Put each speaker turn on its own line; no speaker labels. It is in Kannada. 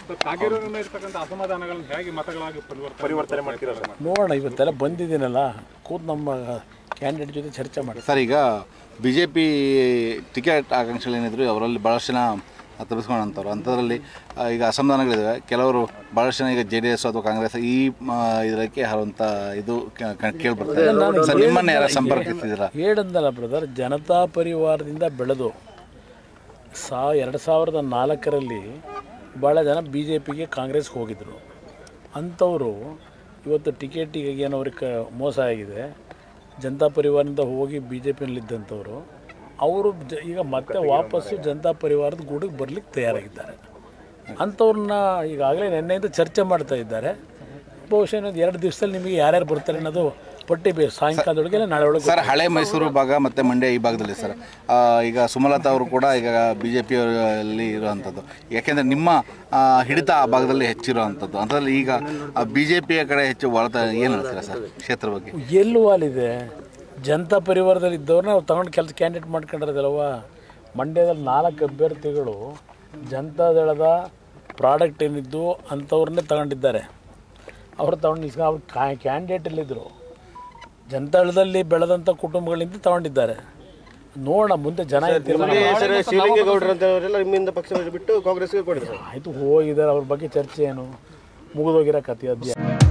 ಕಾಗೇರಿನ ಇರ್ತಕ್ಕಂಥ ಅಸಮಾಧಾನಗಳನ್ನು ಹೇಗೆ ಮತಗಳಾಗಿ ಪರಿವರ್ತನೆ
ಪರಿವರ್ತನೆ ಮಾಡ್ತೀರಾ ಸರ್
ನೋಡೋಣ ಇವತ್ತೆಲ್ಲ ಬಂದಿದ್ದೀನಲ್ಲ ಕೂತು ನಮ್ಮ ಕ್ಯಾಂಡಿಡೇಟ್ ಜೊತೆ ಚರ್ಚೆ ಮಾಡಿ
ಸರ್ ಈಗ ಬಿ ಜೆ ಪಿ ಟಿಕೆಟ್ ಆಕಾಂಕ್ಷೆಗಳೇನಿದ್ರು ಅವರಲ್ಲಿ ಭಾಳಷ್ಟು ಜನ ತಪ್ಪಿಸ್ಕೊಂಡಂಥವ್ರು ಅಂಥದ್ರಲ್ಲಿ ಆ, ಈಗ ಅಸಮಾಧಾನಗಳಿದ್ದಾವೆ ಕೆಲವರು ಭಾಳಷ್ಟು ಜನ ಈಗ ಜೆ ಡಿ ಎಸ್ ಅಥವಾ ಕಾಂಗ್ರೆಸ್ ಈ ಮ, ಇದಕ್ಕೆ ಹರುವಂಥ ಇದು ಕೇಳಿ ಬರ್ತದೆ ಸರ್ ನಿಮ್ಮನ್ನ ಯಾರ ಸಂಪರ್ಕಿಸಿದ್ದೀರಾ
ಹೇಳಿದ್ನಲ್ಲ ಬ್ರದರ್ ಜನತಾ ಪರಿವಾರದಿಂದ ಬೆಳೆದು ಸಾ ಎರಡು ಸಾವಿರದ ನಾಲ್ಕರಲ್ಲಿ ಭಾಳ ಜನ ಬಿ ಜೆ ಪಿಗೆ ಕಾಂಗ್ರೆಸ್ಗೆ ಹೋಗಿದ್ದರು ಅಂಥವರು ಇವತ್ತು ಟಿಕೆಟಿಗೆ ಏನೋ ಅವ್ರಿಗೆ ಕ- ಮೋಸ ಆಗಿದೆ ಜನತಾ ಪರಿವಾರದಿಂದ ಹೋಗಿ ಬಿ ಜೆ ಪಿನಲ್ಲಿದ್ದಂಥವ್ರು ಅವರು ಜ ಈಗ ಮತ್ತೆ ವಾಪಸ್ಸು ಜನತಾ ಪರಿವಾರದ ಗೂಡಿಗೆ ಬರ್ಲಿಕ್ಕೆ ತಯಾರಾಗಿದ್ದಾರೆ ಅಂಥವ್ರನ್ನ ಈಗಾಗಲೇ ನಿನ್ನೆಯಿಂದ ಚರ್ಚೆ ಮಾಡ್ತಾ ಇದ್ದಾರೆ ಬಹುಶಃ ಇನ್ನೊಂದು ಎರಡು ದಿವಸದಲ್ಲಿ ನಿಮಗೆ ಯಾರ್ಯಾರು ಬರ್ತಾರೆ ಅನ್ನೋದು ಪಟ್ಟಿ ಬೇಕು ಸಾಯಂಕಾಲದೊಳಗೆ ಇಲ್ಲ ನಾಳೆ ಒಳಗೆ
ಸರ್ ಹಳೆ ಮೈಸೂರು ಭಾಗ ಮತ್ತು ಮಂಡ್ಯ ಈ ಭಾಗದಲ್ಲಿ ಸರ್ ಆ, ಈಗ ಸುಮಲತಾ ಅವರು ಕೂಡ ಈಗ ಬಿ ಜೆ ಪಿಯಲ್ಲಿ ಇರುವಂಥದ್ದು ಯಾಕೆಂದರೆ ನಿಮ್ಮ ಆ, ಹಿಡಿತ ಆ ಭಾಗದಲ್ಲಿ ಹೆಚ್ಚಿರುವಂಥದ್ದು ಅಂಥದ್ರಲ್ಲಿ ಈಗ ಬಿ ಜೆ ಪಿಯ ಕಡೆ ಹೆಚ್ಚು ವಳತ ಏನು ಹೇಳ್ತೀರಾ ಸರ್ ಕ್ಷೇತ್ರ ಬಗ್ಗೆ
ಎಲ್ಲಿ ವಾಲಿದೆ ಜನತಾ ಪರಿವಾರದಲ್ಲಿ ಇದ್ದವ್ರನ್ನ ಅವ್ರು ತಗೊಂಡು ಕೆಲಸ ಕ್ಯಾಂಡಿಡೇಟ್ ಮಾಡ್ಕೊಂಡಿರೋದಲ್ವ ಮಂಡ್ಯದಲ್ಲಿ ನಾಲ್ಕು ಅಭ್ಯರ್ಥಿಗಳು ಜನತಾದಳದ ಪ್ರಾಡಕ್ಟ್ ಏನಿದ್ದು ಅಂಥವ್ರನ್ನೇ ತಗೊಂಡಿದ್ದಾರೆ ಅವ್ರು ತಗೊಂಡು ಇಸ್ಕ ಅವ್ರು ಕ್ಯಾಂಡಿಡೇಟಲ್ಲಿದ್ದರು ಜನತಾದಳದಲ್ಲಿ ಬೆಳೆದಂಥ ಕುಟುಂಬಗಳಿಂದ ತಗೊಂಡಿದ್ದಾರೆ ನೋಡೋಣ ಮುಂದೆ ಜನ ಇರ್ತಿಲ್ಲ
ಶಿವಲಿಂಗೇಗೌಡರು ಅಂತವರೆಲ್ಲ ನಿಮ್ಮಿಂದ ಪಕ್ಷ ಬಿಟ್ಟು ಕಾಂಗ್ರೆಸ್ಗೆ ಕೊಡಿದ್ರು ಸರ್
ಆಯಿತು ಹೋಗಿದ್ದಾರೆ ಅವ್ರ ಬಗ್ಗೆ ಚರ್ಚೆ ಏನು ಮುಗಿದೋಗಿರೋ ಕಥೆ ಅಧ್ಯಾಯ